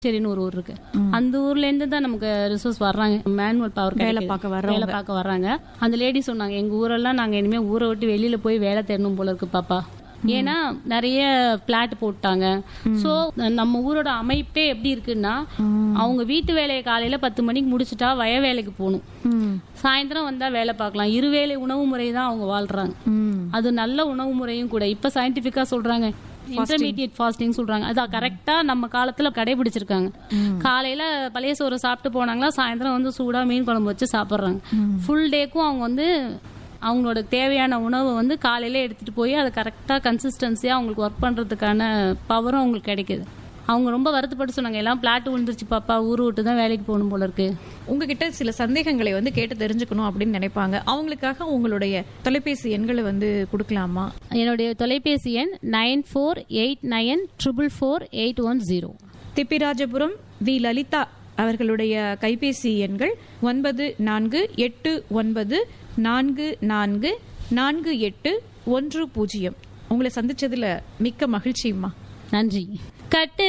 சரின்னு ஒரு ஊர் இருக்கு அந்த ஊர்ல இருந்து தான் நமக்கு ரிசோர்ஸ் வர்றாங்க மேனுவல் பவர் வேலை பார்க்க வர்றவங்க. வேலை பார்க்க வர்றாங்க அந்த லேடி சொன்னாங்க எங்க ஊரெல்லாம் நாங்க இனிமே ஊரை விட்டு வெளியில போய் வேலை தேடணும் போல இருக்கு பாப்பா ஏன்னா நிறைய பிளாட் போட்டாங்க சோ நம்ம ஊரோட அமைப்பே எப்படி இருக்குன்னா அவங்க வீட்டு வேலையை காலையில பத்து மணிக்கு முடிச்சிட்டா வய வேலைக்கு போகணும் ம். சாயந்தரம் வந்தா வேலை பார்க்கலாம் இருவேளை உணவு முறை தான் அவங்க வாழ்றாங்க ம். அது நல்ல உணவு முறையும் கூட இப்ப சயின்டிபிக்கா சொல்றாங்க இன்டர்மீடியட் ஃபாஸ்டிங் சொல்றாங்க அதான் கரெக்டா நம்ம காலத்துல கடைபிடிச்சிருக்காங்க காலையில பழைய சோறு சாப்பிட்டு போனாங்களா சாயந்தரம் வந்து சூடா மீன் குழம்பு வச்சு சாப்பிடுறாங்க ஃபுல் டேக்கும் அவங்க வந்து அவங்களோட தேவையான உணவை வந்து காலையில எடுத்துட்டு போய் அதை கரெக்டா கன்சிஸ்டன்சியா அவங்களுக்கு ஒர்க் பண்றதுக்கான பவரும் அவங்களுக்கு கிடைக்குது அவங்க ரொம்ப வருத்தப்பட்டு சொன்னாங்க எல்லாம் பிளாட் விழுந்துருச்சு பாப்பா ஊர் விட்டு தான் வேலைக்கு போகணும் போல இருக்கு உங்ககிட்ட சில சந்தேகங்களை வந்து கேட்டு தெரிஞ்சுக்கணும் அப்படின்னு நினைப்பாங்க அவங்களுக்காக உங்களுடைய தொலைபேசி எண்களை வந்து கொடுக்கலாமா என்னுடைய தொலைபேசி எண் nine four eight nine triple four eight one zero Thippirajapuram V Lalitha அவர்களுடைய கைபேசி எண்கள் ஒன்பது நான்கு எட்டு ஒன்பது நான்கு நான்கு நான்கு எட்டு ஒன்று பூஜ்ஜியம் உங்களை சந்திச்சதுல மிக்க மகிழ்ச்சிம்மா நன்றி கட்டு